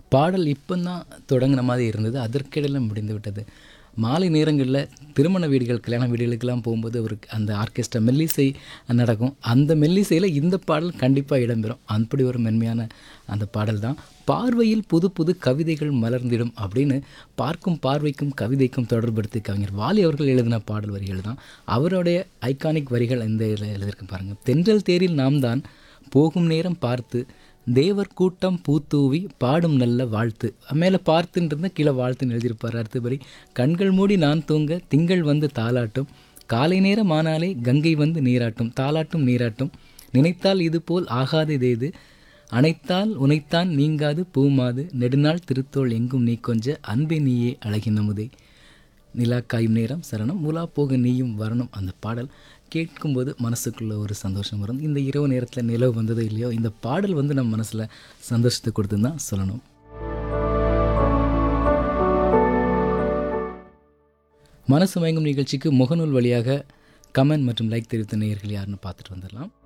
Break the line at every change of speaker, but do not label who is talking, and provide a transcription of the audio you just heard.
பாடல் இப்போதான் தொடங்கின மாதிரி இருந்தது அதற்கிடையில் முடிந்து விட்டது மாலை நேரங்களில் திருமண வீடுகள் கல்யாண வீடுகளுக்கெல்லாம் போகும்போது ஒரு அந்த ஆர்கெஸ்ட்ரா மெல்லிசை நடக்கும் அந்த மெல்லிசையில் இந்த பாடல் கண்டிப்பாக இடம்பெறும் அப்படி ஒரு மென்மையான அந்த பாடல் தான் பார்வையில் புது புது கவிதைகள் மலர்ந்திடும் அப்படின்னு பார்க்கும் பார்வைக்கும் கவிதைக்கும் தொடர்படுத்தி கவிஞர் வாலி அவர்கள் எழுதின பாடல் வரிகள் தான் அவருடைய ஐகானிக் வரிகள் இந்த இதில் எழுதியிருக்கு பாருங்கள் தென்றல் தேரில் நாம் தான் போகும் நேரம் பார்த்து தேவர் கூட்டம் பூத்தூவி பாடும் நல்ல வாழ்த்து மேலே பார்த்துன்றது கீழே வாழ்த்துன்னு எழுதியிருப்பார் அடுத்தபடி கண்கள் மூடி நான் தூங்க திங்கள் வந்து தாலாட்டும் காலை நேரம் ஆனாலே கங்கை வந்து நீராட்டும் தாலாட்டும் நீராட்டும் நினைத்தால் இது போல் ஆகாததேது அனைத்தால் உனைத்தான் நீங்காது பூமாது நெடுநாள் திருத்தோள் எங்கும் நீ கொஞ்ச அன்பே நீயே அழகின் அமுதே நிலா காயும் நேரம் சரணம் முலா போக நீயும் வரணும் அந்த பாடல் கேட்கும்போது மனசுக்குள்ள ஒரு சந்தோஷம் வரும் இந்த இரவு நேரத்தில் நிலவு வந்ததோ இல்லையோ இந்த பாடல் வந்து நம்ம மனசில் சந்தோஷத்தை கொடுத்துன்னு தான் சொல்லணும் மனசு மயங்கும் நிகழ்ச்சிக்கு முகநூல் வழியாக கமெண்ட் மற்றும் லைக் தெரிவித்த நேயர்கள் யாருன்னு பார்த்துட்டு வந்துடலாம்